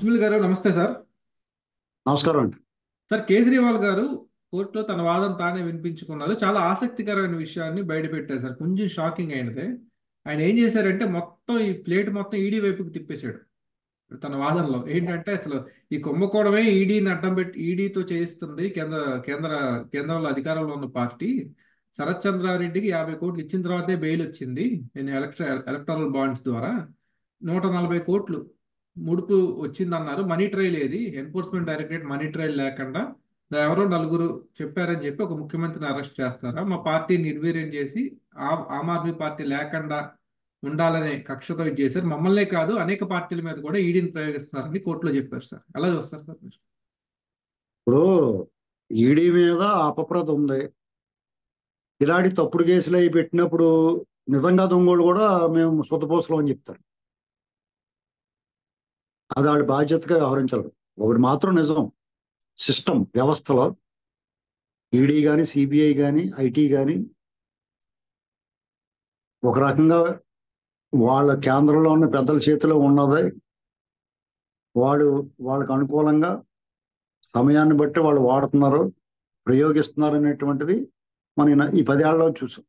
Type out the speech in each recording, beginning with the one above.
సునీల్ గారు నమస్తే సార్ నమస్కారం అండి సార్ కేజ్రీవాల్ గారు కోర్టులో తన వాదన తానే వినిపించుకున్నారు చాలా ఆసక్తికరమైన విషయాన్ని బయటపెట్టారు సార్ కొంచెం షాకింగ్ అయినదే ఆయన ఏం చేశారంటే మొత్తం ఈ ప్లేట్ మొత్తం ఈడీ వైపుకి తిప్పేశాడు తన వాదనలో ఏంటంటే అసలు ఈ కుంభకోణమే ఈడీని అడ్డం పెట్టి ఈడీతో చేయిస్తుంది కేంద్ర కేంద్ర కేంద్రంలో అధికారంలో ఉన్న పార్టీ శరత్ చంద్రారెడ్డికి యాభై కోట్లు ఇచ్చిన తర్వాతే బెయిల్ వచ్చింది నేను ఎలక్ట్ర ఎలక్టరల్ బాండ్స్ ద్వారా నూట నలభై కోట్లు ముడుపు వచ్చిందన్నారు మనీ ట్రయల్ ఏది ఎన్ఫోర్స్మెంట్ డైరెక్టరేట్ మనీ ట్రయల్ లేకుండా ఎవరో నలుగురు చెప్పారని చెప్పి ఒక ముఖ్యమంత్రిని అరెస్ట్ చేస్తారా మా పార్టీ నిర్వీర్యం చేసి ఆ- ఆమ్ ఆద్మీ పార్టీ లేకుండా ఉండాలనే కక్షతో ఇది చేశారు మమ్మల్నే కాదు అనేక పార్టీల మీద కూడా ఈడీని ప్రయోగిస్తున్నారని కోర్టులో చెప్పారు సార్ ఎలా చూస్తారు సార్ మీరు? ఇప్పుడు ఈడీ మీద అపప్రద ఉంది ఇలాంటి తప్పుడు కేసులు అవి పెట్టినప్పుడు నిజంగా దొంగోళ్ళు కూడా మేము సుతపోసలం అని చెప్తారు అది వాళ్ళ బాధ్యతగా వ్యవహరించాలి ఒకటి మాత్రం నిజం సిస్టమ్ వ్యవస్థలో ఈడీ కానీ సిబిఐ కానీ ఐటీ కానీ ఒక రకంగా వాళ్ళ కేంద్రంలో ఉన్న పెద్దల చేతిలో ఉన్నది వాడు వాళ్ళకు అనుకూలంగా సమయాన్ని బట్టి వాళ్ళు వాడుతున్నారు ప్రయోగిస్తున్నారు అనేటువంటిది మనం ఈ- ఈ పదేళ్లలో చూసాం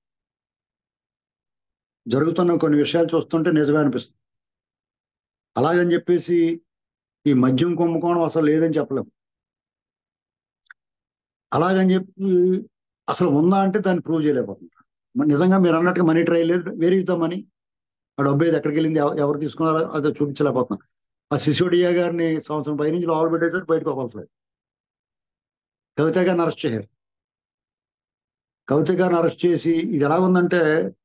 జరుగుతున్న కొన్ని విషయాలు చూస్తుంటే నిజమే అనిపిస్తుంది అలాగని చెప్పేసి ఈ మద్యం కుంభకోణం అసలు లేదని చెప్పలేము అలాగని చెప్పి అసలు ఉందా అంటే దాన్ని ప్రూవ్ చేయలేకపోతున్నారు మరి నిజంగా మీరు అన్నట్టుగా మనీ ట్రై లేదు వేరే ఇద్దాం మనీ ఆ డబ్బు ఏది ఎక్కడికి వెళ్ళింది ఎవ- ఎవరు తీసుకున్నారో అదో చూపించలేకపోతున్నారు ఆ సిసోడియా గారిని సంవత్సరం పై నుంచి లోపల పెట్టేసారు బయటకు అవ్వాల్సి కవిత గారిని అరెస్ట్ చేశారు కవిత గారిని అరెస్ట్ చేసి ఇది ఎలా ఉందంటే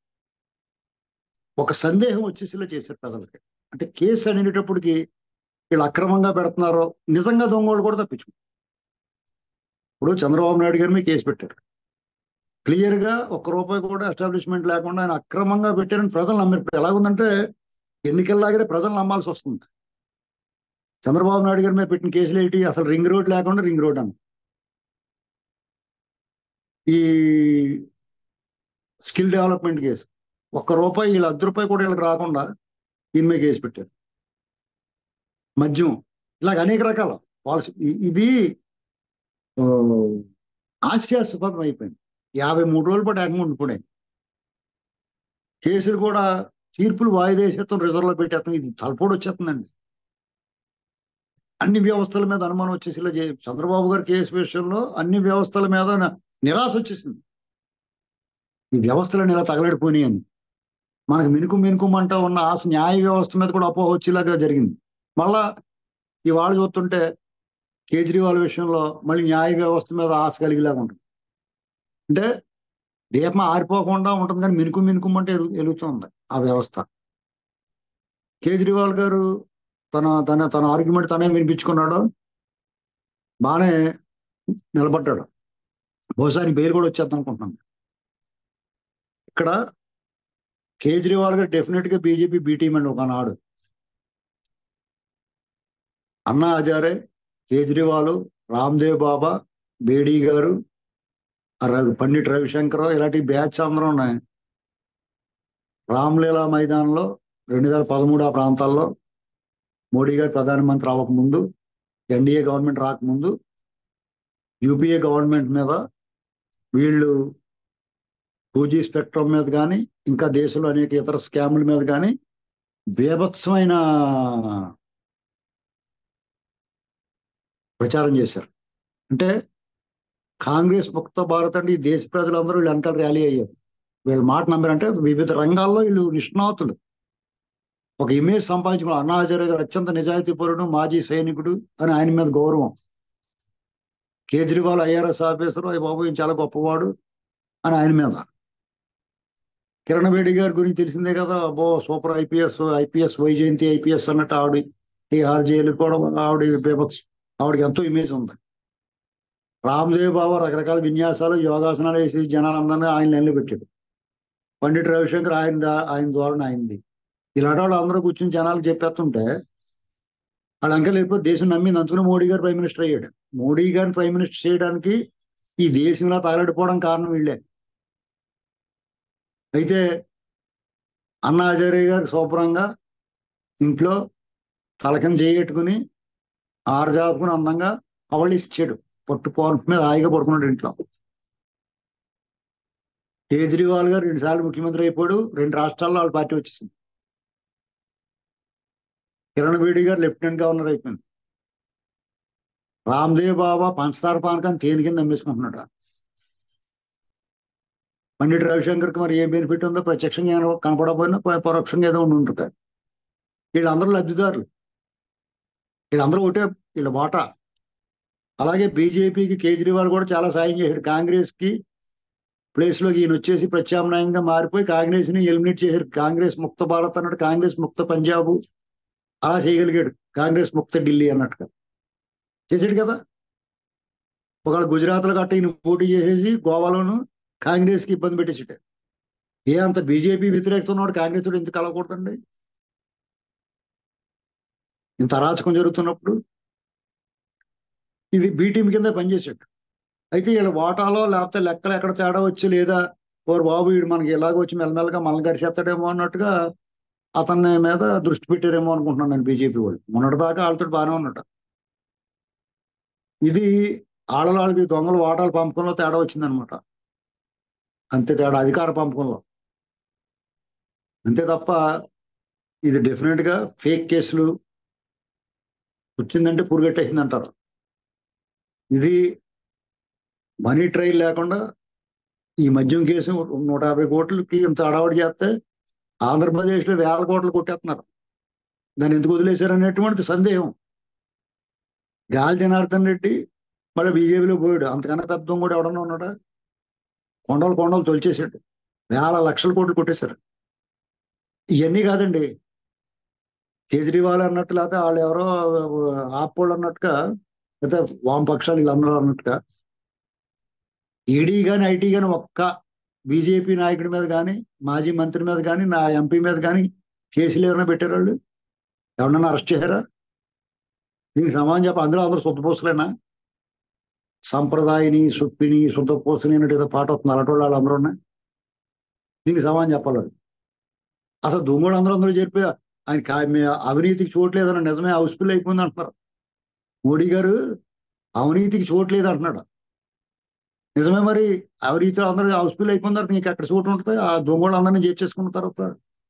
ఒక సందేహం వచ్చేసేలా చేశారు ప్రజలకి అంటే కేసు అనేటప్పటికి వీళ్ళు అక్రమంగా పెడుతున్నారో నిజంగా దొంగోళ్ళు కూడా తప్పించు ఇప్పుడు చంద్రబాబు నాయుడు గారి మీద కేసు పెట్టారు క్లియర్ గా ఒక్క రూపాయి కూడా ఎస్టాబ్లిష్మెంట్ లేకుండా ఆయన అక్రమంగా పెట్టారని ప్రజలు నమ్మారు ఇప్పుడు ఎలా ఉందంటే ఎన్నికల్లాగే ప్రజలు నమ్మాల్సి వస్తుంది చంద్రబాబు నాయుడు గారి మీద పెట్టిన కేసులు ఏంటి అసలు రింగ్ రోడ్ లేకుండా రింగ్ రోడ్ అని ఈ స్కిల్ డెవలప్మెంట్ కేసు ఒక్క రూపాయి వీళ్ళు అర్ధ రూపాయి కూడా వీళ్ళకి రాకుండా దీని మీద కేసు పెట్టారు మద్యం ఇలాగ అనేక రకాల పాలసీ ఇది ఆ, హాస్యాస్పదం అయిపోయింది యాభై మూడు రోజుల పాటు ఏకంగా ఉండిపోయాయి కేసులు కూడా తీర్పులు వాయిదా వేసేస్తాం రిజర్వ్లో పెట్టేస్తాం ఇది తలపోటు వచ్చేస్తుందండి అన్ని వ్యవస్థల మీద అనుమానం వచ్చేసిలా చే- చంద్రబాబు గారి కేసు విషయంలో అన్ని వ్యవస్థల మీద న- నిరాశ వచ్చేసింది ఈ వ్యవస్థలను ఇలా తగలడిపోయినాయి అని మనకు మినుకు మినుకుమంటా ఉన్న ఆశ న్యాయ వ్యవస్థ మీద కూడా అపోహ వచ్చేలాగా జరిగింది మళ్ళా ఇవాళ చూస్తుంటే కేజ్రీవాల్ విషయంలో మళ్ళీ న్యాయ వ్యవస్థ మీద ఆశ కలిగేలాగా ఉంటుంది అంటే దీపం ఆరిపోకుండా ఉంటుంది కానీ మినుకు మినుకుమంటే ఎలుగు ఎలుగుతుంది ఆ వ్యవస్థ కేజ్రీవాల్ గారు తన తన తన ఆర్గ్యుమెంట్ తనే వినిపించుకున్నాడు బాగానే నిలబడ్డాడు బహుశా ఆయన బెయిల్ కూడా వచ్చేద్దాం అనుకుంటున్నాను ఇక్కడ కేజ్రీవాల్ గారు డెఫినెట్ గా బీజేపీ బీ టీం అండి ఒకనాడు అన్నా హజారే కేజ్రీవాల్ రామ్దేవ్ బాబా బేడీ గారు ఆ రవి పండిట్ రవిశంకర్ ఇలాంటి బ్యాచ్ అందరూ ఉన్నాయి రామ్లీలా మైదానంలో రెండు వేల పదమూడు ఆ ప్రాంతాల్లో మోడీ గారు ప్రధానమంత్రి అవ్వకముందు ఎన్డీఏ గవర్నమెంట్ రాకముందు యూపీఏ గవర్నమెంట్ మీద వీళ్ళు టూ జీ స్పెక్ట్రమ్ మీద కానీ ఇంకా దేశంలో అనేక ఇతర స్కాముల మీద కానీ బీభత్సమైన ప్రచారం చేశారు అంటే కాంగ్రెస్ ముక్త భారత్ అంటే ఈ దేశ ప్రజలందరూ వీళ్ళు వెనకాల ర్యాలీ అయ్యారు వీళ్ళ మాట నమ్మారంటే వివిధ రంగాల్లో వీళ్ళు నిష్ణాతులు ఒక ఇమేజ్ సంపాదించుకున్న అన్నా హజారే గారు అత్యంత నిజాయితీపరుడు మాజీ సైనికుడు అని ఆయన మీద గౌరవం కేజ్రీవాల్ ఐఆర్ఎస్ ఆఫీసర్ అయ్యి బాబు ఈయన చాలా గొప్పవాడు అని ఆయన మీద కిరణ్ బేడి గారి గురించి తెలిసిందే కదా అబ్బో super IPS IPS Vyjayanthi IPS అన్నట్టు ఆవిడ ఈ ఆర్జేలు కూడా ఆవిడ బీభత్స్ ఆవిడకి ఎంతో ఇమేజ్ ఉంది రామ్దేవ్ బాబా రకరకాల విన్యాసాలు యోగాసనాలు వేసి జనాలందరినీ ఆయన నెల్లు పెట్టాడు పండిట్ రవిశంకర్ ఆయన దా- ఆయన ధోరణి అయింది ఇలాంటి వాళ్ళు అందరూ కూర్చుని జనాలకు చెప్పేస్తుంటే వాళ్ళ అంకెల్ వెళ్ళిపోయి దేశం నమ్మింది అందుకని మోడీ గారు ప్రైమ్ మినిస్టర్ అయ్యాడు మోడీ గారిని ప్రైమ్ మినిస్టర్ చేయడానికి ఈ దేశంలో తగలడిపోవడం కారణం వీళ్ళే అయితే అన్నా హజారే గారు శుభ్రంగా ఇంట్లో తలకం చేయట్టుకుని ఆరు జాపుకుని అందంగా అవళ్ళు ఇచ్చాడు పట్టు పౌర్ణమి మీద హాయిగా పడుకున్నాడు ఇంట్లో కేజ్రీవాల్ గారు రెండు సార్లు ముఖ్యమంత్రి అయిపోయాడు రెండు రాష్ట్రాల్లో వాళ్ళ పార్టీ వచ్చేసింది కిరణ్ బేడి గారు లెఫ్టినెంట్ గవర్నర్ అయిపోయింది రామ్దేవ్ బాబా పంచదార పానకాన్ని తేనె కింద అమ్మేసుకుంటున్నాడు పండిట్ రవిశంకర్కి మరి ఏ బెనిఫిట్ ఉందో ప్రత్యక్షంగా ఏమైనా కనపడకపోయినా ప- పరోక్షంగా ఏదో ఉండి ఉంటుంది వీళ్ళందరూ లబ్ధిదారులు వీళ్ళందరూ ఒకటే వీళ్ళ వాటా అలాగే బీజేపీకి కేజ్రీవాల్ కూడా చాలా సాయం చేశాడు కాంగ్రెస్ కి ప్లేస్ లో ఈయన వచ్చేసి ప్రత్యామ్నాయంగా మారిపోయి కాంగ్రెస్ ని ఎలిమినేట్ చేశారు కాంగ్రెస్ ముక్త భారత్ అన్నట్టు కాంగ్రెస్ ముక్త పంజాబ్ అలా చేయగలిగాడు కాంగ్రెస్ ముక్త ఢిల్లీ అన్నట్టుగా చేశాడు కదా ఒకవేళ గుజరాత్ లో గట్ట ఈయన పోటీ చేసేసి గోవాలోను కాంగ్రెస్ కి ఇబ్బంది పెట్టేసాడు ఏ అంత బీజేపీ వ్యతిరేకత ఉన్నవాడు కాంగ్రెస్ తోడు ఎందుకు కలవకూడదండి ఇంత అరాచకం జరుగుతున్నప్పుడు ఇది బి టీం కింద పనిచేసాడు అయితే వీళ్ళ వాటాలో లేకపోతే లెక్కలు ఎక్కడ తేడా వచ్చి లేదా ఓరు బాబు వీడు మనకి ఇలాగ వచ్చి మెల్లమెల్లగా మనల్ని గరిచేస్తాడేమో అన్నట్టుగా అతని మీద దృష్టి పెట్టారేమో అనుకుంటున్నాను నేను బీజేపీ వాళ్ళు మొన్నటిదాకా వాళ్ళతో బాగానే ఉన్నట్టు ఇది ఆడలాళ్ళకి దొంగలు వాటాల పంపకంలో తేడా వచ్చిందనమాట అంతే తేడా అధికార పంపకంలో అంతే తప్ప ఇది డెఫినెట్ గా ఫేక్ కేసులు వచ్చిందంటే పురుగట్టేసింది అంటారు ఇది మనీ ట్రైల్ లేకుండా ఈ మద్యం కేసు నూట యాభై కోట్లకి ఇంత అడవాడి చేస్తే ఆంధ్రప్రదేశ్లో వేల కోట్లు కొట్టేస్తున్నారు దాన్ని ఎందుకు వదిలేశారు అనేటువంటి సందేహం గాలి జనార్దన్ రెడ్డి మళ్ళీ బీజేపీలో పోయాడు అంతకన్నా పెద్ద కూడా ఎవడన్నా ఉన్నాడా కొండలు కొండలు తొలిచేసాడు వేల లక్షల కోట్లు కొట్టేశారు ఇవన్నీ కాదండి కేజ్రీవాల్ అన్నట్టు లేకపోతే వాళ్ళు ఎవరో ఆపోళ్ళు అన్నట్టుగా లేకపోతే వామపక్షాలు వీళ్ళందరూ అన్నట్టుగా ఈడీ కానీ ఐటీ కానీ ఒక్క బీజేపీ నాయకుడి మీద కానీ మాజీ మంత్రి మీద కానీ నా ఎంపీ మీద కానీ కేసులు ఏమైనా పెట్టారు వాళ్ళు ఎవరన్నా అరెస్ట్ చేశారా దీనికి సమాధానం చెప్ప అందులో అందరూ శుద్ధపోసులేనా సంప్రదాయని సుప్పిని శుద్ధపోసుని అన్నట్టు ఏదో పాట వస్తుంది అలాంటి వాళ్ళు అందరూ ఉన్నాయి దీనికి సమాధానం చెప్పాలి వాళ్ళు. అసలు దొంగలు అందరూ అందరూ చెప్పి ఆయన కా- మీ అవినీతికి చోట్లేదన్న నిజమే హౌస్ఫుల్ అయిపోయింది అంటున్నారు మోడీ గారు అవినీతికి చోట్లేదు అంటున్నాడు నిజమే మరి అవినీతిలో అందరూ హౌస్ఫుల్ అయిపోయిన తర్వాత నీకు ఎక్కడ చోటు ఉంటుంది ఆ దొంగలు అందరినీ చేర్చేసుకున్న తర్వాత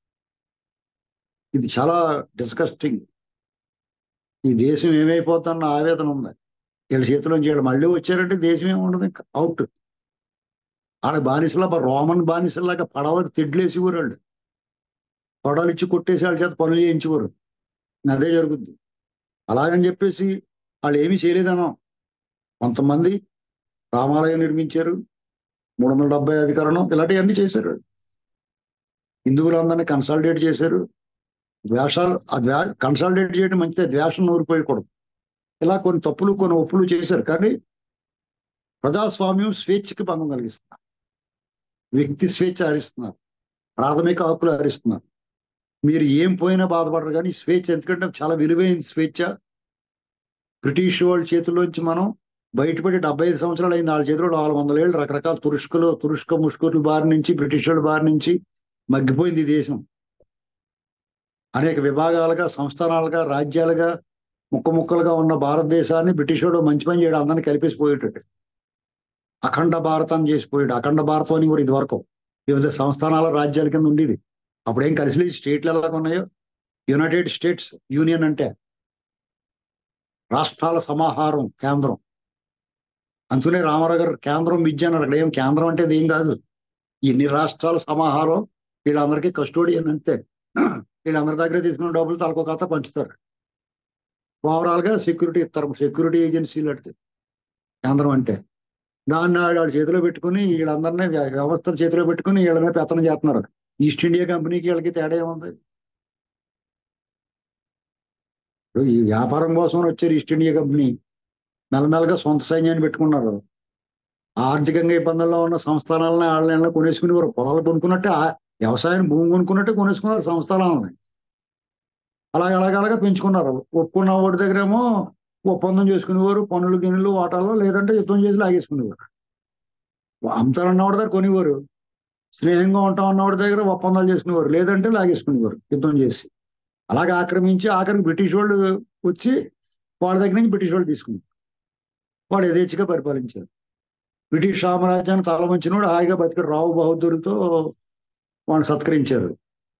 ఇది చాలా డిస్కస్టింగ్ ఈ దేశం ఏమైపోతుందన్న ఆవేదన ఉంది వీళ్ళ చేతిలోంచి వీళ్ళు మళ్ళీ వచ్చారంటే దేశం ఏముండదు ఇంకా అవుట్ వాళ్ళ బానిసలా రోమన్ బానిసలాగా పడవలకు తెడ్లేసి వాళ్ళు పడవలు ఇచ్చి కొట్టేసి వాళ్ళ చేత పనులు చేయించేవారు ఇంకా అదే జరుగుద్ది అలాగని చెప్పేసి వాళ్ళు ఏమీ చేయలేదనం కొంతమంది రామాలయం నిర్మించారు మూడు వందల డెబ్బై అధికరణం ఇలాంటివన్నీ చేశారు హిందువులందరినీ కన్సల్టేట్ చేశారు ద్వేషాలు ఆ ద్వే కన్సల్టేట్ చేయడం మంచిదే ద్వేషం నూరిపోయకూడదు ఇలా కొన్ని తప్పులు కొన్ని ఒప్పులు చేశారు కానీ ప్రజాస్వామ్యం స్వేచ్ఛకి భంగం కలిగిస్తున్నారు వ్యక్తి స్వేచ్ఛ హరిస్తున్నారు ప్రాథమిక హక్కులు హరిస్తున్నారు మీరు ఏం పోయినా బాధపడరు కానీ స్వేచ్ఛ ఎందుకంటే చాలా విలువైన స్వేచ్ఛ బ్రిటిష్ వాళ్ళ చేతిలోంచి మనం బయటపడి డెబ్బై ఐదు సంవత్సరాలు అయింది వాళ్ళ చేతిలో నాలుగు వందల ఏళ్ళు రకరకాల తురుష్కలు తురుష్క ముష్కర్ల బారి నుంచి బ్రిటిష్ వాళ్ళ బారి నుంచి మగ్గిపోయింది ఈ దేశం అనేక విభాగాలుగా సంస్థానాలుగా రాజ్యాలుగా ముక్క ముక్కలుగా ఉన్న భారతదేశాన్ని బ్రిటిష్ వాడు మంచి పని చేయడం అందరినీ కలిపేసిపోయేటట్టు అఖండ భారతాన్ని చేసిపోయాడు అఖండ భారతం అని కూడా ఇదివరకు వివిధ సంస్థానాల రాజ్యాల కింద ఉండేది అప్పుడేం కలిసి స్టేట్లు ఎలాగ ఉన్నాయో యునైటెడ్ స్టేట్స్ యూనియన్ అంటే రాష్ట్రాల సమాహారం కేంద్రం అందుకనే రామారావు గారు కేంద్రం విద్య అన్నారు అక్కడ ఏం కేంద్రం అంటే అది ఏం కాదు ఎన్ని రాష్ట్రాల సమాహారం వీళ్ళందరికీ కస్టోడియన్ అంతే వీళ్ళందరి దగ్గర తీసుకున్న డబ్బులు తలకో కథ పంచుతారు ఓవరాల్ గా సెక్యూరిటీ ఇస్తారు సెక్యూరిటీ ఏజెన్సీ లాంటిది కేంద్రం అంటే దాన్ని వాళ్ళ చేతిలో పెట్టుకుని వీళ్ళందరినీ వ్య- వ్యవస్థను చేతిలో పెట్టుకుని వీళ్ళనే పెత్తనం చేస్తున్నారు ఈస్ట్ ఇండియా కంపెనీకి వీళ్ళకి తేడా ఏముంది ఇప్పుడు ఈ వ్యాపారం కోసం వచ్చారు ఈస్ట్ ఇండియా కంపెనీ మెల్లమెల్లగా సొంత సైన్యాన్ని పెట్టుకున్నారు ఆర్థికంగా ఇబ్బందుల్లో ఉన్న సంస్థానాలని వాళ్ళని కొనేసుకునేవారు పొలాలు కొనుక్కున్నట్టే ఆ వ్యవసాయం భూమి కొనుక్కున్నట్టే కొనేసుకున్నారు సంస్థానాలని అలాగ అలాగ అలాగా పెంచుకున్నారు ఒప్పుకున్న వాడి దగ్గరేమో ఒప్పందం చేసుకునేవారు పనులు గిన్నెలు వాటాల్లో లేదంటే యుద్ధం చేసి లాగేసుకునేవారు అమ్ముతారన్న వాడి దగ్గర కొనేవారు స్నేహంగా ఉంటాం అన్నవాడి దగ్గర ఒప్పందాలు చేసుకునేవారు లేదంటే లాగేసుకునేవారు యుద్ధం చేసి అలాగే ఆక్రమించి ఆఖరికి బ్రిటిష్ వాళ్ళు వచ్చి వాళ్ళ దగ్గర నుంచి బ్రిటిష్ వాళ్ళు తీసుకున్నారు వాళ్ళు యథేచ్ఛగా పరిపాలించారు బ్రిటిష్ సామ్రాజ్యాన్ని తలవంచినోడు హాయిగా బతికాడు రావు బహదూర్తో వాళ్ళని సత్కరించారు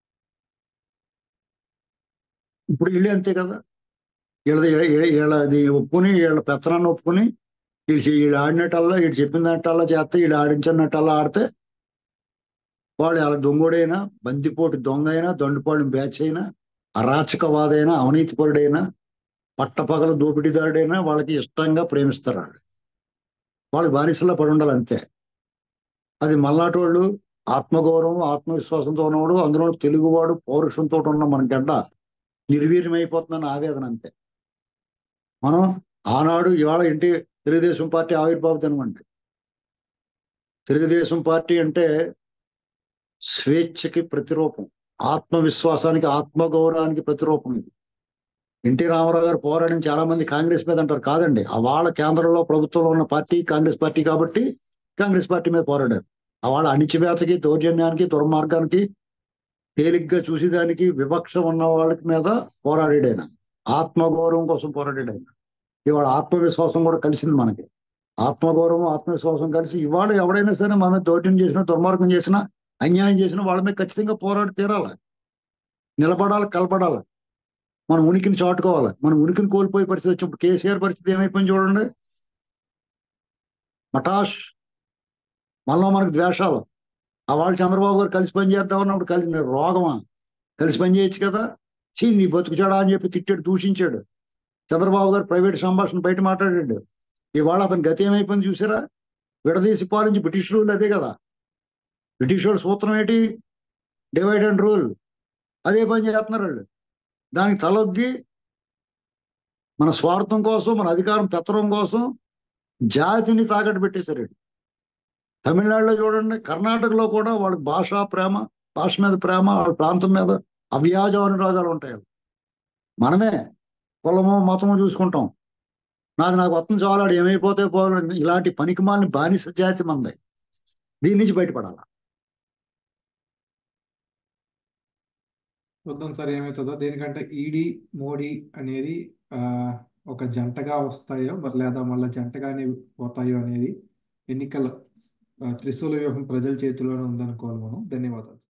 ఇప్పుడు వీళ్ళే అంతే కదా వీళ్ళది వీళ్ళది ఒప్పుకొని వీళ్ళ పెత్తనాన్ని ఒప్పుకొని వీళ్ళు చే- వీళ్ళు ఆడినట్టల్లా వీళ్ళు చెప్పినట్టల్లా చేస్తే వీళ్ళు ఆడించినట్టల్లా ఆడితే వాళ్ళు అలా దొంగోడైనా బందిపోటు దొంగ అయినా దొండపాడు బ్యాచ్ అయినా అరాచకవాదైనా అవినీతిపరుడైనా పట్టపగల దోపిడీదారుడైనా వాళ్ళకి ఇష్టంగా ప్రేమిస్తారు వాళ్ళు వాళ్ళకి బానిసల్లో పడి ఉండాలి అంతే అది మల్లాటోళ్ళు ఆత్మగౌరవం ఆత్మవిశ్వాసంతో ఉన్నవాడు అందులో తెలుగువాడు పౌరుషంతో ఉన్న మన గడ్డ నిర్వీర్యమైపోతుందని ఆవేదన అంతే మనం ఆనాడు ఇవాళ ఇంటి తెలుగుదేశం పార్టీ ఆవిర్భావ దినం అంటే తెలుగుదేశం పార్టీ అంటే స్వేచ్ఛకి ప్రతిరూపం ఆత్మవిశ్వాసానికి ఆత్మగౌరవానికి ప్రతిరూపం ఇది ఎన్టీ రామారావు గారు పోరాడిన చాలా మంది కాంగ్రెస్ మీద అంటారు కాదండి ఆ వాళ్ళ కేంద్రంలో ప్రభుత్వంలో ఉన్న పార్టీ కాంగ్రెస్ పార్టీ కాబట్టి కాంగ్రెస్ పార్టీ మీద పోరాడారు ఆ వాళ్ళ అణిచివేతకి దౌర్జన్యానికి దుర్మార్గానికి తేలిగ్గా చూసేదానికి వివక్ష ఉన్న వాళ్ళకి మీద పోరాడాడు ఆయన ఆత్మగౌరవం కోసం పోరాడాడు ఆయన ఇవాళ ఆత్మవిశ్వాసం కూడా కలిసింది మనకి ఆత్మగౌరవం ఆత్మవిశ్వాసం కలిసి ఇవాళ ఎవడైనా సరే మన మీద దౌర్జన్యం చేసినా దుర్మార్గం చేసినా అన్యాయం చేసినా వాళ్ళ మీద ఖచ్చితంగా పోరాడి తీరాలి నిలబడాలి కలపడాలి మన ఉనికిని చాటుకోవాలి మన ఉనికిని కోల్పోయే పరిస్థితి వచ్చినప్పుడు కేసీఆర్ పరిస్థితి ఏమైపోయింది చూడండి మటాష్ మనలో మనకు ద్వేషాలు ఆ వాళ్ళు చంద్రబాబు గారు కలిసి పని చేద్దాం అన్నప్పుడు కలిసి రోగమా కలిసి పని చేయొచ్చు కదా చీ నీ బతుకు చెడా అని చెప్పి తిట్టాడు దూషించాడు చంద్రబాబు గారు ప్రైవేట్ సంభాషణ బయట మాట్లాడాడు ఇవాళ అతని గతి ఏమైపోయింది చూసారా విడదీసి పాలించి బ్రిటిష్ రూల్ అదే కదా బ్రిటిష్ వాళ్ళ సూత్రం ఏంటి డివైడ్ అండ్ రూల్ అదే పని చేస్తున్నారు వాళ్ళు దానికి తలొగ్గి మన స్వార్థం కోసం మన అధికారం పెత్తడం కోసం జాతిని తాకట్టు పెట్టేశారు వీళ్ళు. తమిళనాడులో చూడండి కర్ణాటకలో కూడా వాళ్ళకి భాషా ప్రేమ భాష మీద ప్రేమ వాళ్ళ ప్రాంతం మీద అవ్యాజ అనురాగాలు ఉంటాయి మనమే కులము మతము చూసుకుంటాం నాది నాకు వతం చాలాడు ఏమైపోతే పోవాలి ఇలాంటి పనికిమాలిన బానిస జాతి మంది దీని నుంచి బయటపడాలి చూద్దాం సార్ ఏమవుతుందో దేనికంటే ఈడీ మోడీ అనేది ఆ, ఒక జంటగా వస్తాయో మరి లేదా మళ్ళీ జంటగానే పోతాయో అనేది ఎన్నికల ఆ, త్రిశూల వ్యూహం ప్రజల చేతిలోనే ఉందనుకోవాలి మనం ధన్యవాదాలు